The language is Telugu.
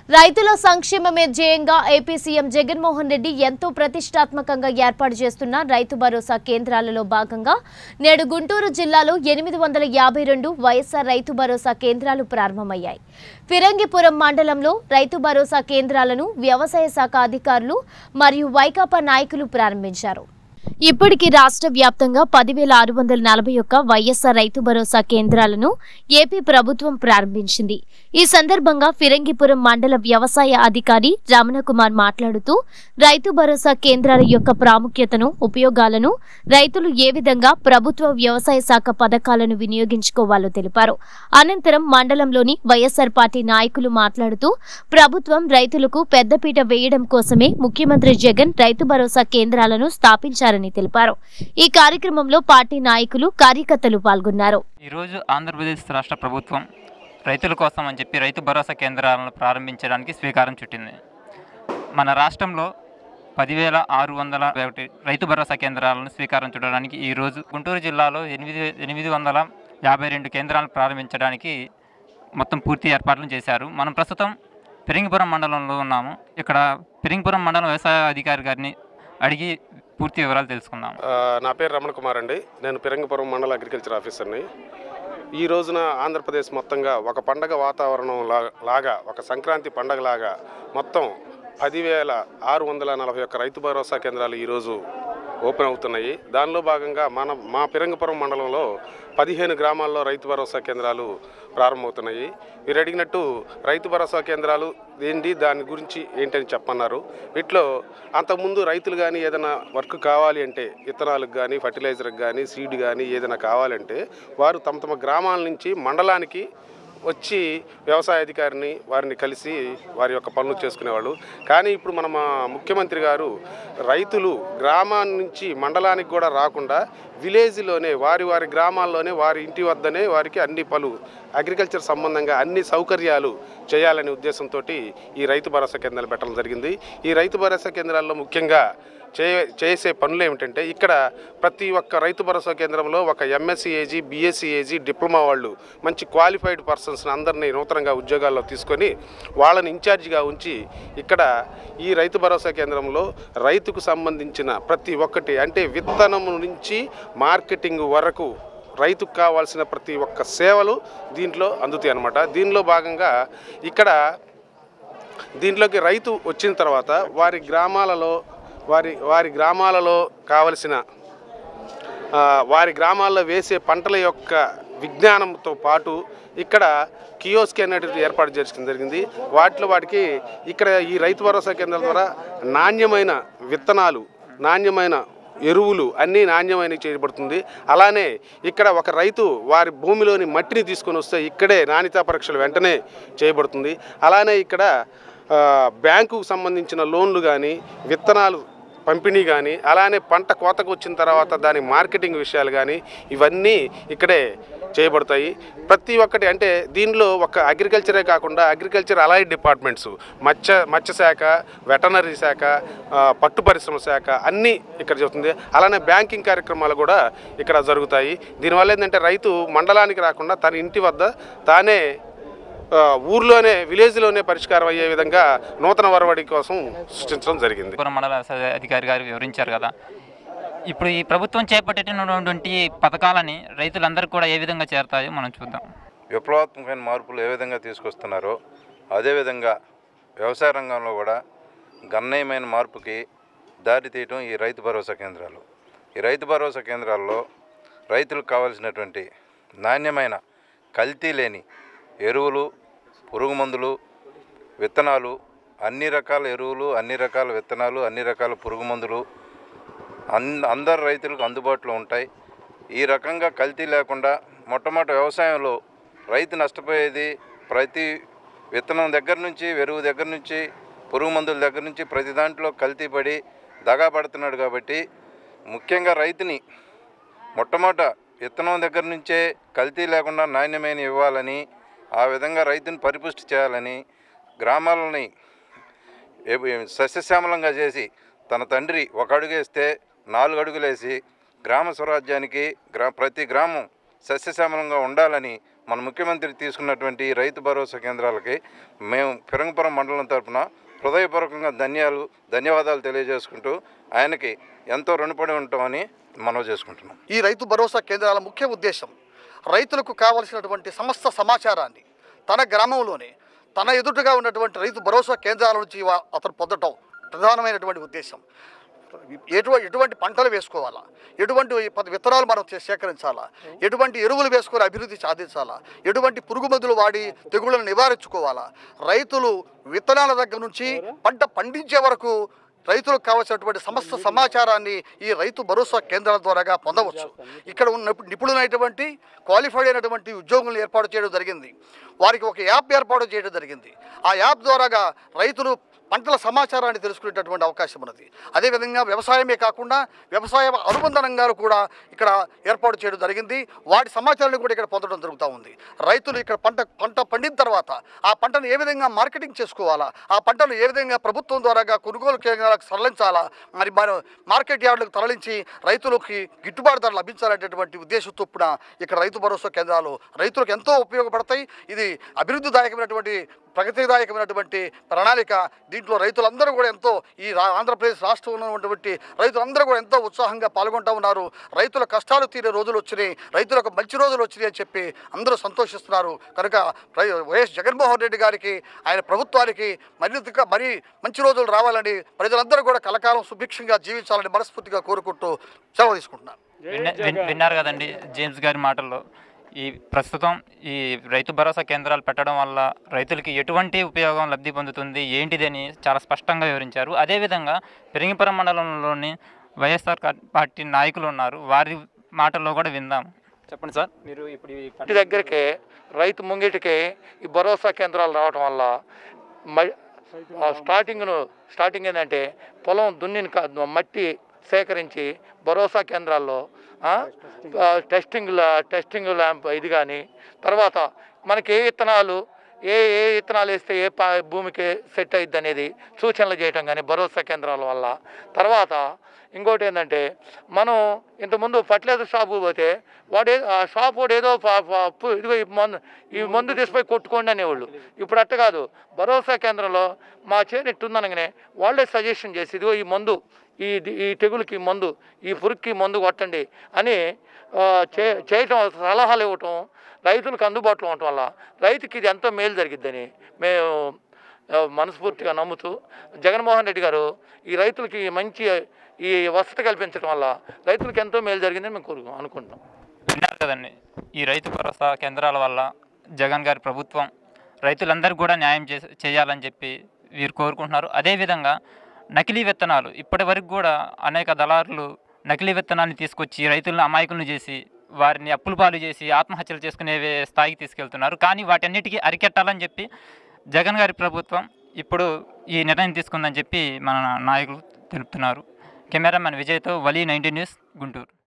రైతుల సంక్షేమమే ధ్యేయంగా ఏపీ సీఎం జగన్మోహన్ రెడ్డి ఎంతో ప్రతిష్టాత్మకంగా ఏర్పాటు చేస్తున్న రైతు భరోసా కేంద్రాలలో భాగంగా నేడు గుంటూరు జిల్లాలో ఎనిమిది వందల యాభై రెండు వైఎస్ఆర్ రైతు భరోసా కేంద్రాలు ప్రారంభమయ్యాయి ఫిరంగిపురం మండలంలో రైతు భరోసా కేంద్రాలను వ్యవసాయ శాఖ అధికారులు మరియు వైకాపా నాయకులు ప్రారంభించారు ఇప్పటికి రాష్ట్ర వ్యాప్తంగా పదివేల ఆరు వందల నలభై ఒక్క వైఎస్ఆర్ రైతు భరోసా కేంద్రాలను ఏపీ ప్రభుత్వం ప్రారంభించింది ఈ సందర్భంగా ఫిరంగిపురం మండల వ్యవసాయ అధికారి రమణకుమార్ మాట్లాడుతూ రైతు భరోసా కేంద్రాల యొక్క ప్రాముఖ్యతను ఉపయోగాలను రైతులు ఏ విధంగా ప్రభుత్వ వ్యవసాయ శాఖ పథకాలను వినియోగించుకోవాలో తెలిపారు అనంతరం మండలంలోని వైఎస్ఆర్ పార్టీ నాయకులు మాట్లాడుతూ ప్రభుత్వం రైతులకు పెద్దపీట వేయడం కోసమే ముఖ్యమంత్రి జగన్ రైతు భరోసా కేంద్రాలను స్థాపించారని తెలిపారు ఈ కార్యక్రమంలో పార్టీ నాయకులు కార్యకర్తలు పాల్గొన్నారు ఈరోజు ఆంధ్రప్రదేశ్ రాష్ట్ర ప్రభుత్వం రైతుల కోసం అని చెప్పి రైతు భరోసా కేంద్రాలను ప్రారంభించడానికి స్వీకారం చుట్టింది మన రాష్ట్రంలో పదివేల ఆరు వందల ఒకటి రైతు భరోసా కేంద్రాలను స్వీకారం చుట్టడానికి ఈరోజు గుంటూరు జిల్లాలో ఎనిమిది ఎనిమిది వందల యాభై రెండు కేంద్రాలను ప్రారంభించడానికి మొత్తం పూర్తి ఏర్పాట్లు చేశారు మనం ప్రస్తుతం పెరింగిపురం మండలంలో ఉన్నాము ఇక్కడ పెరింగిపురం మండలం వ్యవసాయ అధికారి గారిని అడిగి పూర్తి వివరాలు తెలుసుకుందాం ఆ, నా పేరు రమణ కుమార్ అండి నేను పిరంగపురం మండల అగ్రికల్చర్ ఆఫీసర్ని ఈ రోజున ఆంధ్రప్రదేశ్ మొత్తంగా ఒక పండగ వాతావరణం లా- లాగా ఒక సంక్రాంతి పండగలాగా మొత్తం పదివేల ఆరు వందల నలభై ఒక్క రైతు భరోసా కేంద్రాలు ఈరోజు ఓపెన్ అవుతున్నాయి దానిలో భాగంగా మన మా పిరంగపురం మండలంలో పదిహేను గ్రామాల్లో రైతు భరోసా కేంద్రాలు ప్రారంభమవుతున్నాయి మీరు అడిగినట్టు రైతు భరోసా కేంద్రాలు ఏంటి దాని గురించి ఏంటని చెప్పన్నారు వీటిలో అంతకుముందు రైతులు కానీ ఏదైనా వర్క్ కావాలి అంటే విత్తనాలకు కానీ ఫర్టిలైజర్కి కానీ సీడ్ కానీ ఏదైనా కావాలంటే వారు తమ తమ గ్రామాల నుంచి మండలానికి వచ్చి వ్యవసాయ అధికారిని వారిని కలిసి వారి యొక్క పనులు చేసుకునేవాళ్ళు కానీ ఇప్పుడు మన మా ముఖ్యమంత్రి గారు రైతులు గ్రామాన్ని నుంచి మండలానికి కూడా రాకుండా విలేజ్లోనే వారి వారి గ్రామాల్లోనే వారి ఇంటి వద్దనే వారికి అన్ని పలు అగ్రికల్చర్ సంబంధంగా అన్ని సౌకర్యాలు చేయాలనే ఉద్దేశంతో ఈ రైతు భరోసా కేంద్రాలు పెట్టడం జరిగింది ఈ రైతు భరోసా కేంద్రాల్లో ముఖ్యంగా చే చేసే పనులు ఏమిటంటే ఇక్కడ ప్రతి ఒక్క రైతు భరోసా కేంద్రంలో ఒక MSc AG BSc AG diploma వాళ్ళు మంచి క్వాలిఫైడ్ పర్సన్స్ని అందరినీ నూతనంగా ఉద్యోగాల్లో తీసుకొని వాళ్ళని ఇన్ఛార్జిగా ఉంచి ఇక్కడ ఈ రైతు భరోసా కేంద్రంలో రైతుకు సంబంధించిన ప్రతి ఒక్కటి అంటే విత్తనం నుంచి మార్కెటింగ్ వరకు రైతుకు కావాల్సిన ప్రతి ఒక్క సేవలు దీంట్లో అందుతాయి అన్నమాట దీనిలో భాగంగా ఇక్కడ దీంట్లోకి రైతు వచ్చిన తర్వాత వారి గ్రామాలలో వారి వారి గ్రామాలలో కావలసిన ఆ, వారి గ్రామాల్లో వేసే పంటల యొక్క విజ్ఞానంతో పాటు ఇక్కడ కియోస్క్ అనేటిది ఏర్పాటు చేయడం జరిగింది వాటిలో వాటికి ఇక్కడ ఈ రైతు భరోసా కేంద్రాల ద్వారా నాణ్యమైన విత్తనాలు నాణ్యమైన ఎరువులు అన్నీ నాణ్యమైనవి చేయబడుతుంది అలానే ఇక్కడ ఒక రైతు వారి భూమిలోని మట్టిని తీసుకొని వస్తే ఇక్కడే నాణ్యతా పరీక్షలు వెంటనే చేయబడుతుంది అలానే ఇక్కడ ఆ, బ్యాంకుకు సంబంధించిన లోన్లు కానీ విత్తనాలు పంపిణీ కానీ అలానే పంట కోతకు వచ్చిన తర్వాత దాని మార్కెటింగ్ విషయాలు కానీ ఇవన్నీ ఇక్కడే చేయబడతాయి ప్రతి ఒక్కటి అంటే దీనిలో ఒక అగ్రికల్చరే కాకుండా అగ్రికల్చర్ అలైడ్ డిపార్ట్మెంట్స్ మత్స్య మత్స్య శాఖ వెటనరీ శాఖ ఆ, పట్టు పరిశ్రమ శాఖ అన్నీ ఇక్కడ జరుగుతుంది అలానే బ్యాంకింగ్ కార్యక్రమాలు కూడా ఇక్కడ జరుగుతాయి దీనివల్ల ఏంటంటే రైతు మండలానికి రాకుండా తన ఇంటి వద్ద తానే ఆ, ఊర్లోనే విలేజ్లోనే పరిష్కారం అయ్యే విధంగా నూతన వరవడి కోసం సృష్టించడం జరిగింది పురం మండల వ్యవసాయ అధికారి గారు వివరించారు కదా ఇప్పుడు ఈ ప్రభుత్వం చేపట్టినటువంటి పథకాలని రైతులందరికీ కూడా ఏ విధంగా చేరతాయో మనం చూద్దాం విప్లవాత్మకమైన మార్పులు ఏ విధంగా తీసుకొస్తున్నారో అదేవిధంగా వ్యవసాయ రంగంలో కూడా గణనీయమైన మార్పుకి దారి తీయటం ఈ రైతు భరోసా కేంద్రాలు ఈ రైతు భరోసా కేంద్రాల్లో రైతులకు కావాల్సినటువంటి నాణ్యమైన కల్తీ లేని ఎరువులు పురుగు మందులు విత్తనాలు అన్ని రకాల ఎరువులు అన్ని రకాల విత్తనాలు అన్ని రకాల పురుగు మందులు అన్ అందరు రైతులకు అందుబాటులో ఉంటాయి ఈ రకంగా కల్తీ లేకుండా మొట్టమొదటి వ్యవసాయంలో రైతు నష్టపోయేది ప్రతి విత్తనం దగ్గర నుంచి ఎరువు దగ్గర నుంచి పురుగు మందుల దగ్గర నుంచి ప్రతి దాంట్లో కల్తీ పడి దగా పడుతున్నాడు కాబట్టి ముఖ్యంగా రైతుని మొట్టమొదట విత్తనం దగ్గర నుంచే కల్తీ లేకుండా నాణ్యమైన ఇవ్వాలని ఆ విధంగా రైతుని పరిపుష్టి చేయాలని గ్రామాలని ఏ- సస్యశ్యామలంగా చేసి తన తండ్రి ఒక అడుగు వేస్తే నాలుగు అడుగులేసి గ్రామ స్వరాజ్యానికి గ్రా ప్రతి గ్రామం సస్యశ్యామలంగా ఉండాలని మన ముఖ్యమంత్రి తీసుకున్నటువంటి ఈ రైతు భరోసా కేంద్రాలకి మేము ఫిరంగపురం మండలం తరపున హృదయపూర్వకంగా ధన్యాలు ధన్యవాదాలు తెలియజేసుకుంటూ ఆయనకి ఎంతో రుణపడి ఉంటామని మనవి చేసుకుంటున్నాం ఈ రైతు భరోసా కేంద్రాల ముఖ్య ఉద్దేశం రైతులకు కావలసినటువంటి సమస్త సమాచారాన్ని తన గ్రామంలోనే తన ఎదుటగా ఉన్నటువంటి రైతు భరోసా కేంద్రాల నుంచి వా- అతను పొందటం ప్రధానమైనటువంటి ఉద్దేశం ఎటువంటి ఎటువంటి పంటలు వేసుకోవాలా ఎటువంటి ప- విత్తనాలు మనం చే- సేకరించాలా ఎటువంటి ఎరువులు వేసుకొని అభివృద్ధి సాధించాలా ఎటువంటి పురుగు మందులు వాడి తెగుళ్ళను నివారించుకోవాలా రైతులు విత్తనాల దగ్గర నుంచి పంట పండించే వరకు రైతులకు కావాల్సినటువంటి సమస్త సమాచారాన్ని ఈ రైతు భరోసా కేంద్రాల ద్వారాగా పొందవచ్చు ఇక్కడ ఉన్న నిపుణులైనటువంటి క్వాలిఫైడ్ అయినటువంటి ఉద్యోగులను ఏర్పాటు చేయడం జరిగింది వారికి ఒక యాప్ ఏర్పాటు చేయడం జరిగింది ఆ యాప్ ద్వారాగా రైతులు పంటల సమాచారాన్ని తెలుసుకునేటటువంటి అవకాశం ఉన్నది అదేవిధంగా వ్యవసాయమే కాకుండా వ్యవసాయ అనుబంధ రంగాలు కూడా ఇక్కడ ఏర్పాటు చేయడం జరిగింది వాటి సమాచారాన్ని కూడా ఇక్కడ పొందడం జరుగుతూ ఉంది రైతులు ఇక్కడ పంట పంట పండిన తర్వాత ఆ పంటను ఏ విధంగా మార్కెటింగ్ చేసుకోవాలా ఆ పంటను ఏ విధంగా ప్రభుత్వం ద్వారాగా కొనుగోలు కేంద్రాలకు తరలించాలా మరి మన మార్కెట్ యార్డులకు తరలించి రైతులకి గిట్టుబాటు ధర లభించాలనేటటువంటి ఉద్దేశంతో చొప్పున ఇక్కడ రైతు భరోసా కేంద్రాలు రైతులకు ఎంతో ఉపయోగపడతాయి ఇది అభివృద్ధిదాయకమైనటువంటి ప్రగతిదాయకమైనటువంటి ప్రణాళిక దీంట్లో రైతులందరూ కూడా ఎంతో ఈ రా- ఆంధ్రప్రదేశ్ రాష్ట్రంలో ఉన్నటువంటి రైతులందరూ కూడా ఎంతో ఉత్సాహంగా పాల్గొంటూ ఉన్నారు రైతుల కష్టాలు తీరే రోజులు వచ్చినాయి రైతులకు మంచి రోజులు వచ్చినాయి అని చెప్పి అందరూ సంతోషిస్తున్నారు కనుక రై- వైఎస్ జగన్మోహన్ రెడ్డి గారికి ఆయన ప్రభుత్వానికి మరింతగా మరీ మంచి రోజులు రావాలని ప్రజలందరూ కూడా కలకాలం సుభిక్షంగా జీవించాలని మనస్ఫూర్తిగా కోరుకుంటూ సెలవు తీసుకుంటున్నాను విన్న- విన్- విన్నారు కదండి జేమ్స్ గారి మాటల్లో ఈ ప్రస్తుతం ఈ రైతు భరోసా కేంద్రాలు పెట్టడం వల్ల రైతులకి ఎటువంటి ఉపయోగం లబ్ధి పొందుతుంది ఏంటిదని చాలా స్పష్టంగా వివరించారు అదేవిధంగా పెరింగిపురం మండలంలోని వైఎస్ఆర్ కా- పార్టీ నాయకులు ఉన్నారు వారి మాటల్లో కూడా విందాం చెప్పండి సార్ మీరు ఇప్పుడు ఈ ఇంటి దగ్గరికి రైతు ముంగిటికి ఈ భరోసా కేంద్రాలు రావటం వల్ల మ- ఆ స్టార్టింగ్ను స్టార్టింగ్ ఏంటంటే పొలం దున్నిన క- మట్టి సేకరించి భరోసా కేంద్రాల్లో ఆ, ఆ, టెస్టింగ్ లా- టెస్టింగ్ ల్యాంప్ ఇది కానీ తర్వాత మనకి ఏ విత్తనాలు ఏ ఏ విత్తనాలు వేస్తే ఏ పా భూమికి సెట్ అయ్యిద్ది అనేది సూచనలు చేయటం కానీ భరోసా కేంద్రాల వల్ల తర్వాత ఇంకోటి ఏంటంటే మనం ఇంతకుముందు ఫర్టిలైజర్ షాపుకి పోతే వాడు ఏ- ఆ షాప్ వాడు ఏదో ప- ప- పు- ఇదిగో ఈ మందు ఈ మందు తీసిపోయి కొట్టుకోండి అనేవాళ్ళు ఇప్పుడు అట్ట కాదు భరోసా కేంద్రంలో మా చేను ఇట్టుందనగానే వాళ్ళే సజెషన్ చేసి ఇదిగో ఈ మందు ఈ ఈ తెగులుకి ఈ మందు ఈ పురుగుకి ఈ మందు కొట్టండి అని ఆ, చే చేయటం సలహాలు ఇవ్వటం రైతులకు అందుబాటులో ఉండటం వల్ల రైతుకి ఇది ఎంతో మేలు జరిగిద్దని మేము ఆ, మనస్ఫూర్తిగా నమ్ముతూ జగన్మోహన్ రెడ్డి గారు ఈ రైతులకి మంచి ఈ వసతి కల్పించడం వల్ల రైతులకు ఎంతో మేలు జరిగిందని మేము కోరుకు అనుకుంటున్నాం విన్నారు కదండి ఈ రైతు భరోసా కేంద్రాల వల్ల జగన్ గారి ప్రభుత్వం రైతులందరికీ కూడా న్యాయం చేసి చేయాలని చెప్పి వీరు కోరుకుంటున్నారు అదేవిధంగా నకిలీ విత్తనాలు ఇప్పటి వరకు కూడా అనేక దళారులు నకిలీ విత్తనాన్ని తీసుకొచ్చి రైతులను అమాయకులను చేసి వారిని అప్పుల పాలు చేసి ఆత్మహత్యలు చేసుకునే వే- స్థాయికి తీసుకెళ్తున్నారు కానీ వాటన్నిటికీ అరికెట్టాలని చెప్పి జగన్ గారి ప్రభుత్వం ఇప్పుడు ఈ నిర్ణయం తీసుకుందని చెప్పి మన నాయకులు తెలుపుతున్నారు కెమెరామెన్ విజయ్తో వలీ నైన్టీ న్యూస్ గుంటూరు